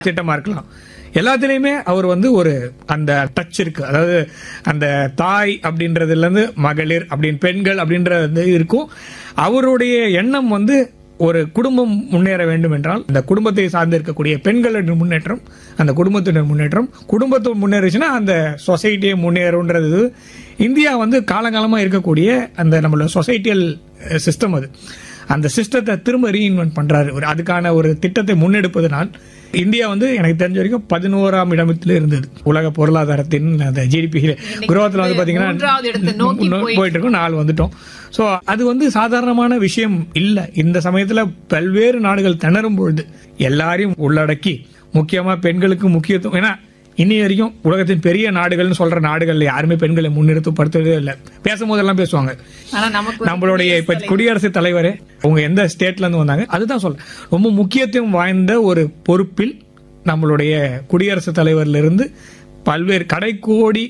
திட்டமா இருக்கலாம் எல்லாத்துலயுமே அவர் வந்து ஒரு அந்த டச் இருக்கு அதாவது அந்த தாய் அப்படின்றதுல இருந்து மகளிர் அப்படின்னு பெண்கள் அப்படின்றது இருக்கும் அவருடைய எண்ணம் வந்து ஒரு குடும்பம் முன்னேற வேண்டும் என்றால் இந்த குடும்பத்தை சார்ந்து இருக்கக்கூடிய பெண்களின் முன்னேற்றம் அந்த குடும்பத்தினர் முன்னேற்றம் குடும்பத்தை முன்னேறிச்சுன்னா அந்த சொசைட்டியை முன்னேறும்ன்றது இந்தியா வந்து காலங்காலமா இருக்கக்கூடிய அந்த நம்மளோட சொசைட்டியல் சிஸ்டம் அது அந்த சிஸ்டத்தை திரும்ப ரீஇன்வென்ட் பண்றாரு ஒரு அதுக்கான ஒரு திட்டத்தை முன்னெடுப்பதனால் இந்தியா வந்து எனக்கு தெரிஞ்ச வரைக்கும் பதினோராம் இடத்துல இருந்தது உலக பொருளாதாரத்தின் அந்த ஜிடிபி குரோத்தில் வந்து மூன்றாவது இடத்தை நோக்கி பாத்தீங்கன்னா போயிட்டு போயிட்டு இருக்கோம் நாலு வந்துட்டோம் சோ அது வந்து சாதாரணமான விஷயம் இல்ல இந்த சமயத்துல பல்வேறு நாடுகள் திணறும் பொழுது எல்லாரையும் உள்ளடக்கி முக்கியமா பெண்களுக்கு முக்கியத்துவம் ஏன்னா இன்னி வரைக்கும் உலகத்தின் பெரிய நாடுகள்னு சொல்ற நாடுகள்ல யாருமே பெண்களை முன்னிறுத்தப்படுத்துறதே இல்ல பேசும்போதெல்லாம் பேசுவாங்க ஆனா நமக்கு ஒரு நம்மளுடைய இப்ப குடியரசுத் தலைவர் அவங்க எந்த ஸ்டேட்ல இருந்து வந்தாங்க அதுதான் சொல்ல ரொம்ப முக்கியத்துவம் வாய்ந்த ஒரு பொறுப்பில் நம்மளுடைய குடியரசுத் தலைவர்ல இருந்து பல்வேறு கடைக்கோடி